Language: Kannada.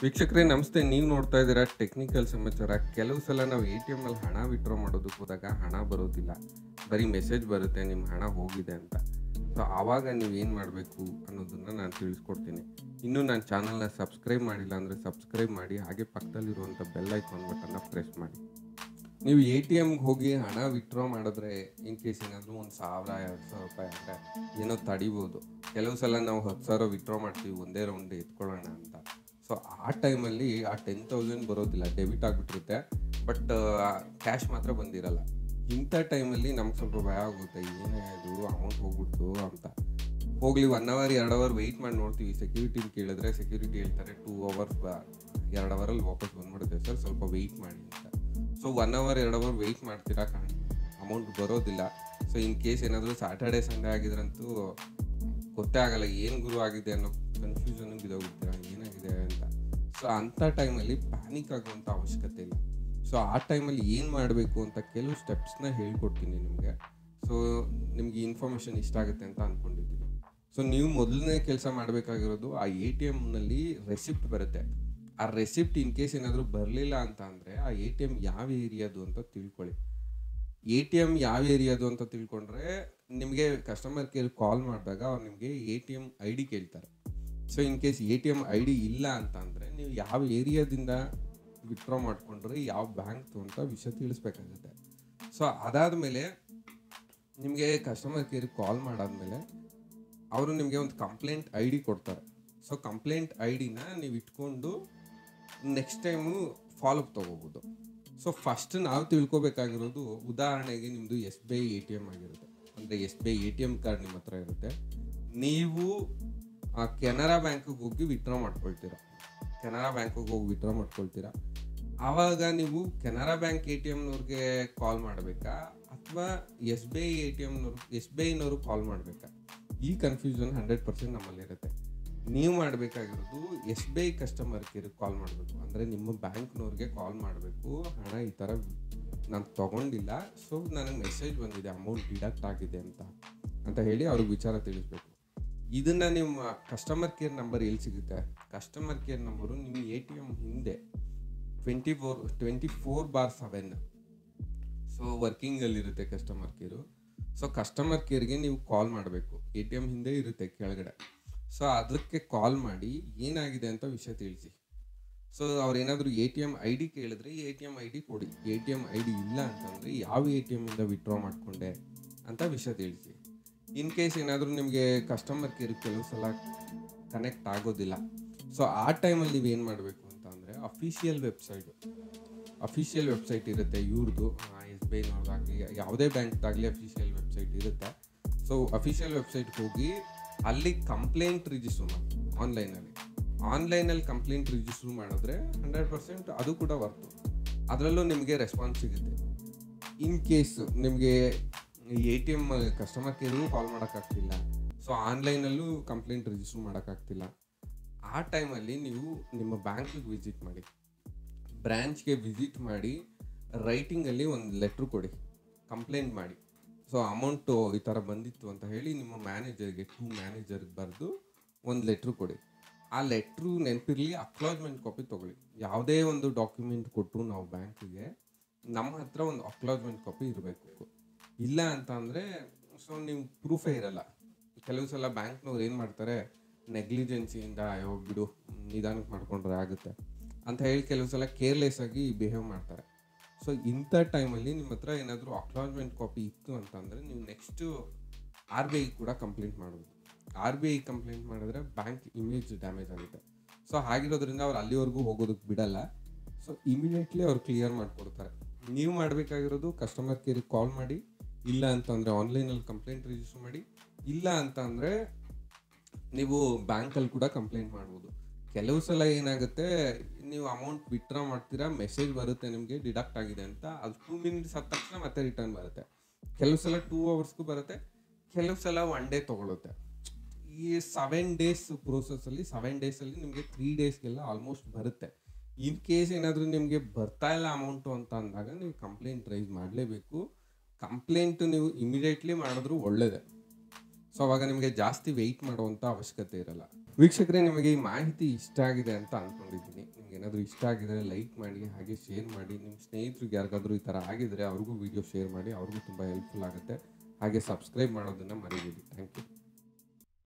ವೀಕ್ಷಕರೇ ನಮಸ್ತೆ ನೀವು ನೋಡ್ತಾ ಇದ್ದೀರಾ ಟೆಕ್ನಿಕಲ್ ಸಮಾಚಾರ ಕೆಲವು ಸಲ ನಾವು ಎ ಟಿ ಎಮ್ ಅಲ್ಲಿ ಹಣ ವಿಡ್ರಾ ಮಾಡೋದಕ್ಕೆ ಹೋದಾಗ ಹಣ ಬರೋದಿಲ್ಲ ಬರೀ ಮೆಸೇಜ್ ಬರುತ್ತೆ ನಿಮ್ಮ ಹಣ ಹೋಗಿದೆ ಅಂತ ಸೊ ಆವಾಗ ನೀವು ಏನು ಮಾಡಬೇಕು ಅನ್ನೋದನ್ನು ನಾನು ತಿಳಿಸ್ಕೊಡ್ತೀನಿ ಇನ್ನೂ ನನ್ನ ಚಾನಲ್ನ ಸಬ್ಸ್ಕ್ರೈಬ್ ಮಾಡಿಲ್ಲ ಅಂದರೆ ಸಬ್ಸ್ಕ್ರೈಬ್ ಮಾಡಿ ಹಾಗೆ ಪಕ್ಕದಲ್ಲಿರುವಂಥ ಬೆಲ್ ಐಕಾನ್ ಬಟನ್ನ ಪ್ರೆಸ್ ಮಾಡಿ ನೀವು ಎ ಟಿ ಎಮ್ಗೆ ಹೋಗಿ ಹಣ ವಿತ್ಡ್ರಾ ಮಾಡಿದ್ರೆ ಇನ್ ಕೇಸ್ ಏನಾದರೂ ಒಂದು ಸಾವಿರ ಎರಡು ಸಾವಿರ ರೂಪಾಯಿ ಅಂದರೆ ಏನೋ ತಡಿಬೋದು ಕೆಲವು ಸಲ ನಾವು ಹತ್ತು ಸಾವಿರ ವಿತ್ಡ್ರಾ ಮಾಡ್ತೀವಿ ಒಂದೇ ರೌಂಡ್ ಎತ್ಕೊಳ್ಳೋಣ ಅಂತ ಸೊ ಆ ಟೈಮಲ್ಲಿ ಆ ಟೆನ್ ತೌಸಂಡ್ ಬರೋದಿಲ್ಲ ಡೆಬಿಟ್ ಆಗಿಬಿಟ್ಟಿರುತ್ತೆ ಬಟ್ ಕ್ಯಾಶ್ ಮಾತ್ರ ಬಂದಿರಲ್ಲ ಇಂಥ ಟೈಮಲ್ಲಿ ನಮ್ಗೆ ಸ್ವಲ್ಪ ಭಯ ಆಗುತ್ತೆ ಏನೇ ಇದು ಅಮೌಂಟ್ ಹೋಗ್ಬಿಡ್ತು ಅಂತ ಹೋಗ್ಲಿ ಒನ್ ಅವರ್ ಎರಡು ಅವರ್ ವೆಯ್ಟ್ ಮಾಡಿ ನೋಡ್ತೀವಿ ಸೆಕ್ಯೂರಿಟಿನ ಕೇಳಿದ್ರೆ ಸೆಕ್ಯೂರಿಟಿ ಹೇಳ್ತಾರೆ ಟೂ ಅವರ್ಸ್ ಎರಡು ಅವರಲ್ಲಿ ವಾಪಸ್ ಬಂದ್ಬಿಡುತ್ತೆ ಸರ್ ಸ್ವಲ್ಪ ವೆಯ್ಟ್ ಮಾಡಿ ಅಂತ ಸೊ ಒನ್ ಅವರ್ ಎರಡು ಅವರ್ ವೆಯ್ಟ್ ಮಾಡ್ತೀರಾ ಕಾರಣ ಅಮೌಂಟ್ ಬರೋದಿಲ್ಲ ಸೊ ಇನ್ ಕೇಸ್ ಏನಾದರೂ ಸ್ಯಾಟರ್ಡೆ ಸಂಡೇ ಆಗಿದ್ರಂತೂ ಗೊತ್ತೇ ಆಗಲ್ಲ ಏನು ಗುರು ಆಗಿದೆ ಅನ್ನೋ ಕನ್ಫ್ಯೂಷನ್ ಬಿದ್ದೋಗ್ಬಿಡ್ತೀರಾ ಏನಾಗಿದೆ ಅಂತ ಸೊ ಅಂಥ ಟೈಮಲ್ಲಿ ಪ್ಯಾನಿಕ್ ಆಗುವಂಥ ಅವಶ್ಯಕತೆ ಇಲ್ಲ ಸೊ ಆ ಟೈಮಲ್ಲಿ ಏನು ಮಾಡಬೇಕು ಅಂತ ಕೆಲವು ಸ್ಟೆಪ್ಸ್ನ ಹೇಳ್ಕೊಡ್ತೀನಿ ನಿಮಗೆ ಸೊ ನಿಮ್ಗೆ ಇನ್ಫಾರ್ಮೇಷನ್ ಇಷ್ಟ ಆಗುತ್ತೆ ಅಂತ ಅಂದ್ಕೊಂಡಿದ್ದೀನಿ ಸೊ ನೀವು ಮೊದಲನೇ ಕೆಲಸ ಮಾಡಬೇಕಾಗಿರೋದು ಆ ಎ ಟಿ ಎಮ್ನಲ್ಲಿ ರೆಸಿಪ್ಟ್ ಬರುತ್ತೆ ಆ ರೆಸಿಪ್ಟ್ ಇನ್ ಕೇಸ್ ಏನಾದರೂ ಬರಲಿಲ್ಲ ಅಂತ ಅಂದರೆ ಆ ಎ ಟಿ ಎಮ್ ಯಾವ ಏರಿಯಾದು ಅಂತ ತಿಳ್ಕೊಳ್ಳಿ ಎ ಟಿ ಎಮ್ ಯಾವ ಏರಿಯಾದು ಅಂತ ತಿಳ್ಕೊಂಡ್ರೆ ನಿಮಗೆ ಕಸ್ಟಮರ್ ಕೇರ್ ಕಾಲ್ ಮಾಡಿದಾಗ ಅವ್ರು ನಿಮಗೆ A T M I D ಕೇಳ್ತಾರೆ so in case A T M I D ಇಲ್ಲ ಅಂತ ಅಂದರೆ ನೀವು ಯಾವ ಏರಿಯಾದಿಂದ ವಿತ್ಡ್ರಾ ಮಾಡ್ಕೊಂಡ್ರೆ ಯಾವ ಬ್ಯಾಂಕ್ದು ಅಂತ ವಿಷಯ ತಿಳಿಸ್ಬೇಕಾಗುತ್ತೆ ಸೊ ಅದಾದಮೇಲೆ ನಿಮಗೆ ಕಸ್ಟಮರ್ ಕೇರ್ ಕಾಲ್ ಮಾಡಾದ್ಮೇಲೆ ಅವರು ನಿಮಗೆ ಒಂದು ಕಂಪ್ಲೇಂಟ್ ಐ ಡಿ ಕೊಡ್ತಾರೆ ಸೊ ಕಂಪ್ಲೇಂಟ್ ಐ ಡಿನ ನೀವು ಇಟ್ಕೊಂಡು ನೆಕ್ಸ್ಟ್ ಟೈಮು ಫಾಲೋಅಪ್ ತೊಗೋಬೋದು ಸೊ ಫಸ್ಟ್ ನಾವು ತಿಳ್ಕೊಬೇಕಾಗಿರೋದು ಉದಾಹರಣೆಗೆ ನಿಮ್ಮದು S B I A T M ಆಗಿರುತ್ತೆ ಅಂದರೆ S B I A T M card ನಿಮ್ಮ ಹತ್ರ ಇರುತ್ತೆ ನೀವು ಆ ಕೆನರಾ ಬ್ಯಾಂಕಿಗೆ ಹೋಗಿ ವಿತ್ಡ್ರಾ ಮಾಡ್ಕೊಳ್ತೀರಾ ಕೆನರಾ ಬ್ಯಾಂಕಿಗೆ ಹೋಗಿ ವಿತ್ಡ್ರಾ ಮಾಡ್ಕೊಳ್ತೀರಾ ಆವಾಗ ನೀವು ಕೆನರಾ ಬ್ಯಾಂಕ್ ಎ ಟಿ ಎಮ್ನವ್ರಿಗೆ ಕಾಲ್ ಮಾಡಬೇಕಾ ಅಥವಾ S B I A T ಎಮ್ನವ್ರು ಎಸ್ ಬಿ ಐನವರು ಕಾಲ್ ಮಾಡಬೇಕಾ ಈ ಕನ್ಫ್ಯೂಷನ್ ಹಂಡ್ರೆಡ್ ಪರ್ಸೆಂಟ್ ನಮ್ಮಲ್ಲಿರುತ್ತೆ ನೀವು ಮಾಡಬೇಕಾಗಿರೋದು ಎಸ್ ಬಿ ಐ ಕಸ್ಟಮರ್ ಕೇರ್ಗೆ ಕಾಲ್ ಮಾಡಬೇಕು ಅಂದರೆ ನಿಮ್ಮ ಬ್ಯಾಂಕ್ನವ್ರಿಗೆ ಕಾಲ್ ಮಾಡಬೇಕು ಹಣ ಈ ಥರ ನಾನು ತೊಗೊಂಡಿಲ್ಲ ಸೊ ನನಗೆ ಮೆಸೇಜ್ ಬಂದಿದೆ ಅಮೌಂಟ್ ಡಿಡಕ್ಟ್ ಆಗಿದೆ ಅಂತ ಅಂತ ಹೇಳಿ ಅವ್ರಿಗೆ ವಿಚಾರ ತಿಳಿಸ್ಬೇಕು ಇದನ್ನು ನಿಮ್ಮ ಕಸ್ಟಮರ್ ಕೇರ್ ನಂಬರ್ ಎಲ್ಲಿ ಸಿಗುತ್ತೆ ಕಸ್ಟಮರ್ ಕೇರ್ ನಂಬರು ನಿಮ್ಮ ಎ ಟಿ ಎಮ್ ಹಿಂದೆ ಟ್ವೆಂಟಿ ಫೋರ್ ಟ್ವೆಂಟಿ ಫೋರ್ ಬಾರ್ ಸೆವೆನ್ ಸೊ ವರ್ಕಿಂಗಲ್ಲಿರುತ್ತೆ ಕಸ್ಟಮರ್ ಕೇರು ಸೊ ಕಸ್ಟಮರ್ ಕೇರ್ಗೆ ನೀವು ಕಾಲ್ ಮಾಡಬೇಕು ಎ ಟಿ ಎಮ್ ಹಿಂದೆ ಇರುತ್ತೆ ಕೆಳಗಡೆ ಸೊ ಅದಕ್ಕೆ ಕಾಲ್ ಮಾಡಿ ಏನಾಗಿದೆ ಅಂತ ವಿಷಯ ತಿಳಿಸಿ ಸೊ ಅವ್ರು ಏನಾದರೂ A T M I D ಕೇಳಿದ್ರೆ A T M I D ಕೊಡಿ A T M I D ಇಲ್ಲ ಅಂತಂದರೆ ಯಾವ ಎ ಟಿ ಎಮ್ಮಿಂದ ವಿತ್ಡ್ರಾ ಮಾಡಿಕೊಂಡೆ ಅಂತ ವಿಷಯ ತಿಳಿಸಿ ಇನ್ ಕೇಸ್ ಏನಾದರೂ ನಿಮಗೆ ಕಸ್ಟಮರ್ ಕೇರ್ ಕೆಲವು ಸಲ ಕನೆಕ್ಟ್ ಆಗೋದಿಲ್ಲ ಸೊ ಆ ಟೈಮಲ್ಲಿ ನೀವು ಏನು ಮಾಡಬೇಕು ಅಂತ ಅಂದರೆ ಅಫಿಷಿಯಲ್ ವೆಬ್ಸೈಟು ಅಫಿಷಿಯಲ್ ವೆಬ್ಸೈಟ್ ಇರುತ್ತೆ ಇವ್ರದ್ದು ಎಸ್ ಬಿ ಐನವ್ರದ್ದಾಗಲಿ ಯಾವುದೇ ಬ್ಯಾಂಕ್ದಾಗಲಿ ಅಫಿಷಿಯಲ್ ವೆಬ್ಸೈಟ್ ಇರುತ್ತೆ ಸೊ ಅಫಿಷಿಯಲ್ ವೆಬ್ಸೈಟ್ಗೆ ಹೋಗಿ ಅಲ್ಲಿ ಕಂಪ್ಲೇಂಟ್ ರಿಜಿಸ್ಟರ್ ಮಾಡಿ ಆನ್ಲೈನಲ್ಲಿ ಆನ್ಲೈನಲ್ಲಿ ಕಂಪ್ಲೇಂಟ್ ರಿಜಿಸ್ಟರ್ ಮಾಡಿದ್ರೆ ಹಂಡ್ರೆಡ್ ಪರ್ಸೆಂಟ್ ಅದು ಕೂಡ ವರ್ತು ಅದರಲ್ಲೂ ನಿಮಗೆ ರೆಸ್ಪಾನ್ಸ್ ಸಿಗುತ್ತೆ ಇನ್ ಕೇಸ್ ನಿಮಗೆ ಎ ಟಿ ಎಮ್ ಕಸ್ಟಮರ್ ಕೇರ್ಗೂ ಕಾಲ್ ಮಾಡೋಕ್ಕಾಗ್ತಿಲ್ಲ ಸೊ ಆನ್ಲೈನಲ್ಲೂ ಕಂಪ್ಲೇಂಟ್ ರಿಜಿಸ್ಟರ್ ಮಾಡೋಕ್ಕಾಗ್ತಿಲ್ಲ ಆ ಟೈಮಲ್ಲಿ ನೀವು ನಿಮ್ಮ ಬ್ಯಾಂಕಿಗೆ ವಿಸಿಟ್ ಮಾಡಿ ಬ್ರ್ಯಾಂಚ್ಗೆ ವಿಸಿಟ್ ಮಾಡಿ ರೈಟಿಂಗಲ್ಲಿ ಒಂದು ಲೆಟ್ರ್ ಕೊಡಿ ಕಂಪ್ಲೇಂಟ್ ಮಾಡಿ ಸೊ ಅಮೌಂಟು ಈ ಥರ ಬಂದಿತ್ತು ಅಂತ ಹೇಳಿ ನಿಮ್ಮ ಮ್ಯಾನೇಜರ್ಗೆ ಟೂ ಮ್ಯಾನೇಜರ್ಗೆ ಬರೆದು ಒಂದು ಲೆಟ್ರ್ ಕೊಡಿ ಆ ಲೆಟ್ರು ನೆನಪಿರಲಿ ಅಕ್ಲಾಜ್ಮೆಂಟ್ ಕಾಪಿ ತೊಗೊಳ್ಳಿ ಯಾವುದೇ ಒಂದು ಡಾಕ್ಯುಮೆಂಟ್ ಕೊಟ್ಟರು ನಾವು ಬ್ಯಾಂಕಿಗೆ ನಮ್ಮ ಹತ್ರ ಒಂದು ಅಕ್ಲಾಜ್ಮೆಂಟ್ ಕಾಪಿ ಇರಬೇಕು ಇಲ್ಲ ಅಂತ ಅಂದರೆ ಸೊ ನೀವು ಪ್ರೂಫೇ ಇರಲ್ಲ ಕೆಲವು ಸಲ ಬ್ಯಾಂಕ್ನವ್ರು ಏನು ಮಾಡ್ತಾರೆ ನೆಗ್ಲಿಜೆನ್ಸಿಯಿಂದ ಅಯ್ಯೋ ಬಿಡು ನಿಧಾನಕ್ಕೆ ಮಾಡ್ಕೊಂಡ್ರೆ ಆಗುತ್ತೆ ಅಂತ ಹೇಳಿ ಕೆಲವು ಸಲ ಕೇರ್ಲೆಸ್ ಆಗಿ ಬಿಹೇವ್ ಮಾಡ್ತಾರೆ ಸೊ ಇಂಥ ಟೈಮಲ್ಲಿ ನಿಮ್ಮ ಹತ್ರ ಏನಾದರೂ ಅಕ್ಲಾಜ್ಮೆಂಟ್ ಕಾಪಿ ಇತ್ತು ಅಂತಂದರೆ ನೀವು ನೆಕ್ಸ್ಟು ಆರ್ ಬಿ ಐ ಕೂಡ ಕಂಪ್ಲೇಂಟ್ ಮಾಡ್ಬೋದು ಆರ್ ಬಿ ಐ ಕಂಪ್ಲೇಂಟ್ ಮಾಡಿದ್ರೆ ಬ್ಯಾಂಕ್ ಇಮೇಜ್ ಡ್ಯಾಮೇಜ್ ಆಗುತ್ತೆ ಸೊ ಹಾಗಿರೋದ್ರಿಂದ ಅವ್ರು ಅಲ್ಲಿವರೆಗೂ ಹೋಗೋದಕ್ಕೆ ಬಿಡಲ್ಲ ಸೊ ಇಮಿಡಿಯೇಟ್ಲಿ ಅವ್ರು ಕ್ಲಿಯರ್ ಮಾಡಿಕೊಡ್ತಾರೆ ನೀವು ಮಾಡಬೇಕಾಗಿರೋದು ಕಸ್ಟಮರ್ ಕೇರಿಗೆ ಕಾಲ್ ಮಾಡಿ ಇಲ್ಲ ಅಂತಂದರೆ ಆನ್ಲೈನಲ್ಲಿ ಕಂಪ್ಲೇಂಟ್ ರಿಜಿಸ್ಟರ್ ಮಾಡಿ ಇಲ್ಲ ಅಂತ ಅಂದರೆ ನೀವು ಬ್ಯಾಂಕಲ್ಲಿ ಕೂಡ ಕಂಪ್ಲೇಂಟ್ ಮಾಡ್ಬೋದು ಕೆಲವು ಸಲ ಏನಾಗುತ್ತೆ ನೀವು ಅಮೌಂಟ್ ವಿತ್ಡ್ರಾ ಮಾಡ್ತೀರಾ ಮೆಸೇಜ್ ಬರುತ್ತೆ ನಿಮಗೆ ಡಿಡಕ್ಟ್ ಆಗಿದೆ ಅಂತ ಅದು ಟೂ ಮಿನಿಟ್ಸ್ ಆದ ತಕ್ಷಣ ಮತ್ತೆ ರಿಟರ್ನ್ ಬರುತ್ತೆ ಕೆಲವು ಸಲ ಟೂ ಅವರ್ಸ್ಗೂ ಬರುತ್ತೆ ಕೆಲವು ಸಲ ಒನ್ ಡೇ ತೊಗೊಳುತ್ತೆ ಈ ಸೆವೆನ್ ಡೇಸ್ ಪ್ರೋಸೆಸ್ಸಲ್ಲಿ ಸೆವೆನ್ ಡೇಸಲ್ಲಿ ನಿಮಗೆ ತ್ರೀ ಡೇಸ್ಗೆಲ್ಲ ಆಲ್ಮೋಸ್ಟ್ ಬರುತ್ತೆ ಇನ್ ಕೇಸ್ ಏನಾದರೂ ನಿಮಗೆ ಬರ್ತಾ ಇಲ್ಲ ಅಮೌಂಟು ಅಂತ ಅಂದಾಗ ನೀವು ಕಂಪ್ಲೇಂಟ್ ರೈಸ್ ಮಾಡಲೇಬೇಕು ಕಂಪ್ಲೇಂಟ್ ನೀವು ಇಮಿಡಿಯೇಟ್ಲಿ ಮಾಡಿದ್ರು ಒಳ್ಳೇದೇ ಸೊ ಅವಾಗ ನಿಮಗೆ ಜಾಸ್ತಿ ವೆಯ್ಟ್ ಮಾಡುವಂಥ ಅವಶ್ಯಕತೆ ಇರಲ್ಲ ವೀಕ್ಷಕರೇ ನಿಮಗೆ ಈ ಮಾಹಿತಿ ಇಷ್ಟ ಆಗಿದೆ ಅಂತ ಅಂದ್ಕೊಂಡಿದ್ದೀನಿ ನಿಮ್ಗೆ ಏನಾದರೂ ಇಷ್ಟ ಆಗಿದ್ರೆ ಲೈಕ್ ಮಾಡಿ ಹಾಗೆ ಶೇರ್ ಮಾಡಿ ನಿಮ್ಮ ಸ್ನೇಹಿತರಿಗೆ ಯಾರಿಗಾದ್ರೂ ಈ ಥರ ಆಗಿದ್ರೆ ಅವ್ರಿಗೂ ವಿಡಿಯೋ ಶೇರ್ ಮಾಡಿ ಅವ್ರಿಗೂ ತುಂಬ ಹೆಲ್ಪ್ಫುಲ್ ಆಗುತ್ತೆ ಹಾಗೆ ಸಬ್ಸ್ಕ್ರೈಬ್ ಮಾಡೋದನ್ನು ಮರಿಬೇಡಿ ಥ್ಯಾಂಕ್ ಯು